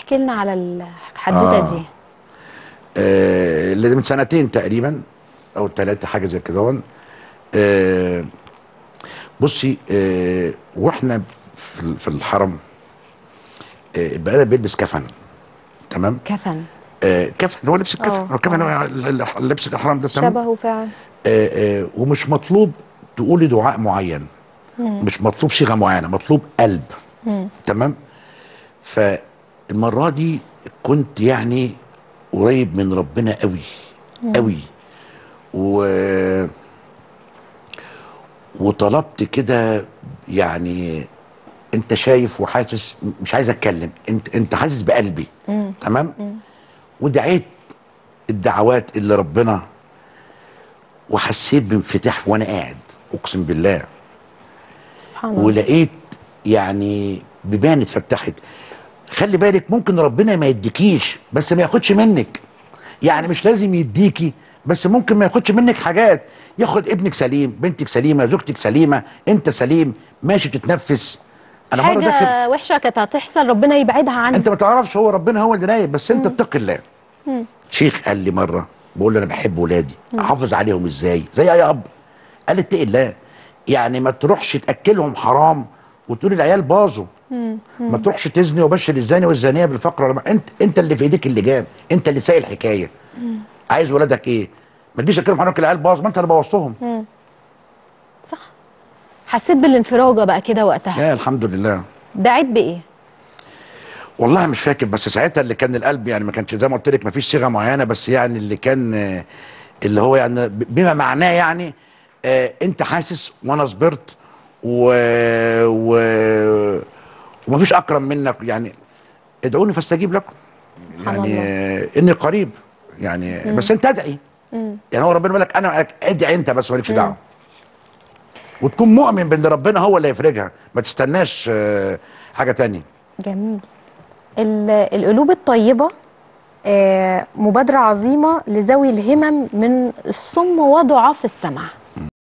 احكي لنا على الحدوته آه. دي آه، اللي من سنتين تقريبا او ثلاثه حاجه زي كده هون. آه، بصي آه، واحنا في في الحرم آه، البني ادم بيلبس كفن تمام كفن آه، كفن هو لبس الكفن آه، هو الكفن آه. هو ال- ال- لبس الاحرام ده تمام شبهه فعلا آه، آه، ومش مطلوب تقولي دعاء معين مش مطلوب صيغه معينه مطلوب قلب تمام فالمره دي كنت يعني قريب من ربنا قوي قوي و وطلبت كده يعني انت شايف وحاسس مش عايز اتكلم انت انت حاسس بقلبي تمام ودعيت الدعوات اللي ربنا وحسيت بانفتاح وانا قاعد اقسم بالله سبحان الله ولقيت يعني بيبان اتفتحت خلي بالك ممكن ربنا ما يديكيش بس ما ياخدش منك يعني مش لازم يديكي بس ممكن ما ياخدش منك حاجات ياخد ابنك سليم بنتك سليمه زوجتك سليمه انت سليم ماشي تتنفس انا مره داخل حاجه وحشه كانت هتحصل ربنا يبعدها عنك انت ما تعرفش هو ربنا هو اللي رايد بس انت اتقي الله شيخ قال لي مره بقول له انا بحب ولادي احافظ عليهم ازاي زي اي اب قال اتقي الله يعني ما تروحش تاكلهم حرام وتقول العيال باظوا ما تروحش تزني وبشر الزاني والزانيه بالفقر ولا انت انت اللي في ايديك اللجان انت اللي سايق الحكايه عايز ولادك ايه ما تجيش تاكلهم حرام العيال باظ ما انت اللي بوظتهم صح حسيت بالانفراجه بقى كده وقتها يا الحمد لله دعيت بايه والله مش فاكر بس ساعتها اللي كان القلب يعني ما كانش زي ما قلت لك ما فيش صيغه معينه بس يعني اللي كان آه، اللي هو يعني ب- بما معناه يعني آه انت حاسس وانا صبرت و و وما فيش اكرم منك يعني ادعوني فاستجيب لكم سبحان يعني الله. آه اني قريب يعني بس انت ادعي يعني هو ربنا بيقول لك انا معاك ادعي انت بس مالكش دعوه وتكون مؤمن بان ربنا هو اللي هيفرجها ما تستناش آه حاجه تانية جميل ال- القلوب الطيبة آه، مبادرة عظيمة لذوي الهمم من الصم وضعاف السمع